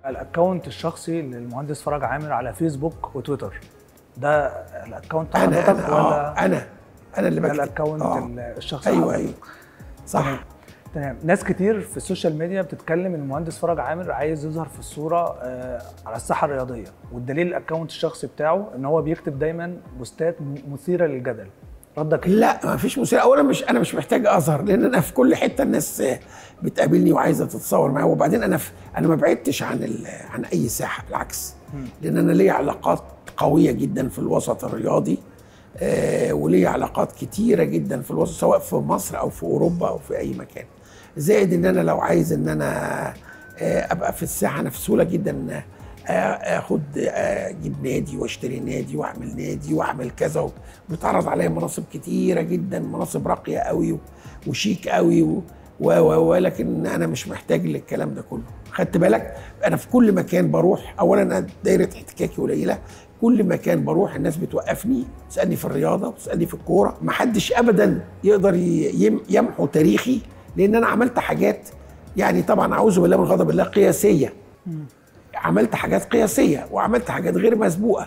الاكونت الشخصي للمهندس فرج عامر على فيسبوك وتويتر ده الاكونت انا حضرتك انا ولا آه انا انا اللي ده بكتب الاكونت آه. الشخصي ايوه حضرتك؟ ايوه صح تمام تمام ناس كتير في السوشيال ميديا بتتكلم ان المهندس فرج عامر عايز يظهر في الصوره آه، على الساحه الرياضيه والدليل الاكونت الشخصي بتاعه ان هو بيكتب دايما بوستات م- مثيره للجدل ردك إيه؟ لا ما فيش مثير اولا مش انا مش محتاج اظهر لان انا في كل حته الناس بتقابلني وعايزه تتصور معايا وبعدين انا في انا ما بعدتش عن ال- عن اي ساحه بالعكس لان انا ليا علاقات قويه جدا في الوسط الرياضي آه وليا علاقات كتيره جدا في الوسط سواء في مصر او في اوروبا او في اي مكان زائد ان انا لو عايز ان انا آه ابقى في الساحه انا في سهوله جدا آه، اخد آه، اجيب نادي واشتري نادي واعمل نادي واعمل كذا وبيتعرض عليا مناصب كتيره جدا مناصب راقيه قوي و- وشيك قوي و و و ولكن انا مش محتاج للكلام ده كله خدت بالك انا في كل مكان بروح اولا انا دايره احتكاكي قليله كل مكان بروح الناس بتوقفني تسالني في الرياضه وتسالني في الكوره محدش ابدا يقدر ي- يم- يمحو تاريخي لان انا عملت حاجات يعني طبعا اعوذ بالله من غضب الله قياسيه عملت حاجات قياسيه وعملت حاجات غير مسبوقه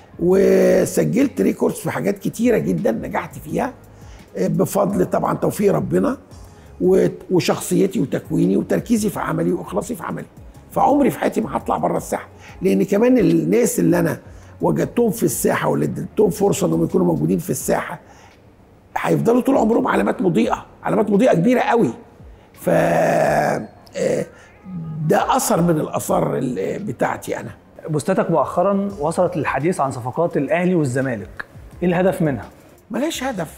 وسجلت ريكوردز في حاجات كتيره جدا نجحت فيها بفضل طبعا توفيق ربنا و- وشخصيتي وتكويني وتركيزي في عملي واخلاصي في عملي فعمري في حياتي ما هطلع بره الساحه لان كمان الناس اللي انا وجدتهم في الساحه واللي اديتهم فرصه انهم يكونوا موجودين في الساحه هيفضلوا طول عمرهم علامات مضيئه علامات مضيئه كبيره قوي ف آه، ده اثر من الاثار ال- بتاعتي انا بوستاتك مؤخرا وصلت للحديث عن صفقات الاهلي والزمالك ايه الهدف منها ملهاش هدف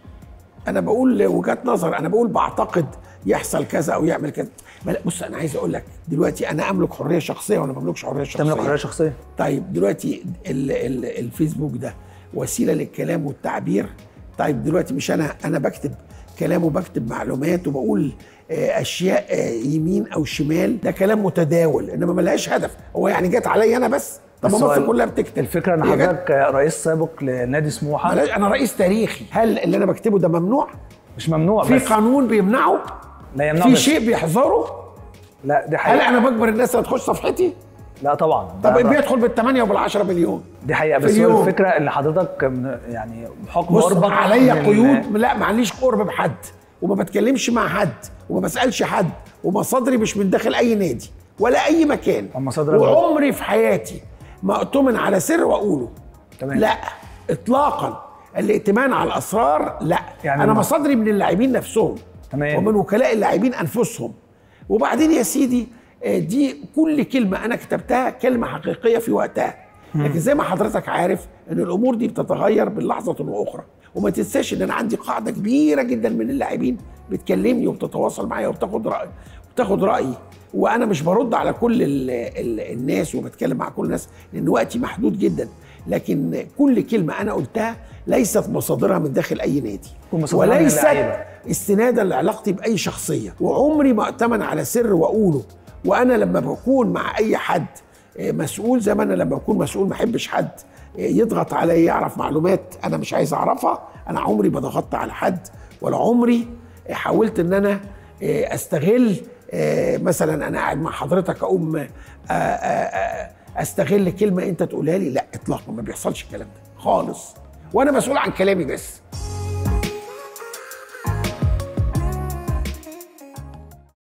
انا بقول وجهات نظر انا بقول بعتقد يحصل كذا او يعمل كذا ما لا، بص انا عايز اقول لك دلوقتي انا املك حريه شخصيه ولا ما بملكش حريه شخصيه تملك حريه شخصيه طيب دلوقتي ال ال الفيسبوك ده وسيله للكلام والتعبير طيب دلوقتي مش انا انا بكتب كلام وبكتب معلومات وبقول آه، اشياء آه، يمين او شمال ده كلام متداول انما ملهاش هدف هو يعني جت عليا انا بس طب ما السؤال- مصر كلها بتكتب الفكره ان هي جت- حضرتك رئيس سابق لنادي سموحه ملاش- انا رئيس تاريخي هل اللي انا بكتبه ده ممنوع مش ممنوع في بس قانون بيمنعه لا يمنع في بس- شيء بيحظره لا دي هل حقيقه انا بجبر الناس اللي تخش صفحتي لا طبعا طب ده- ده- بيدخل بالثمانية وبالعشرة مليون دي حقيقه في بس هو اليوم. الفكره ان حضرتك من- يعني بحكم بص قربك عليا من- قيود لا معليش قرب بحد وما بتكلمش مع حد وما بسالش حد ومصادري مش من داخل اي نادي ولا اي مكان ومصادرك وعمري في حياتي ما اؤتمن على سر واقوله تمام. لا اطلاقا الائتمان على الاسرار لا يعني يعني انا الم- مصادري من اللاعبين نفسهم تمام. ومن وكلاء اللاعبين انفسهم وبعدين يا سيدي آه، دي كل كلمه انا كتبتها كلمه حقيقيه في وقتها لكن زي ما حضرتك عارف ان الامور دي بتتغير من لحظه واخرى وما تنساش ان انا عندي قاعده كبيره جدا من اللاعبين بتكلمني وبتتواصل معايا وبتاخد راي بتاخد رايي وانا مش برد على كل ال ال الناس وبتكلم مع كل الناس لان وقتي محدود جدا لكن كل كلمه انا قلتها ليست مصادرها من داخل اي نادي تكون مصادرها من وليست اللعيبة. استنادا لعلاقتي باي شخصيه وعمري ما اتمن على سر واقوله وانا لما بكون مع اي حد آه، مسؤول زي ما انا لما بكون مسؤول ما احبش حد آه، يضغط عليا يعرف معلومات انا مش عايز اعرفها انا عمري ما ضغطت على حد ولا عمري آه، حاولت ان انا آه، استغل آه، مثلا انا قاعد مع حضرتك اقوم آه، آه، آه، استغل كلمه انت تقولها لي لا اطلاقا ما بيحصلش الكلام ده خالص وانا مسؤول عن كلامي بس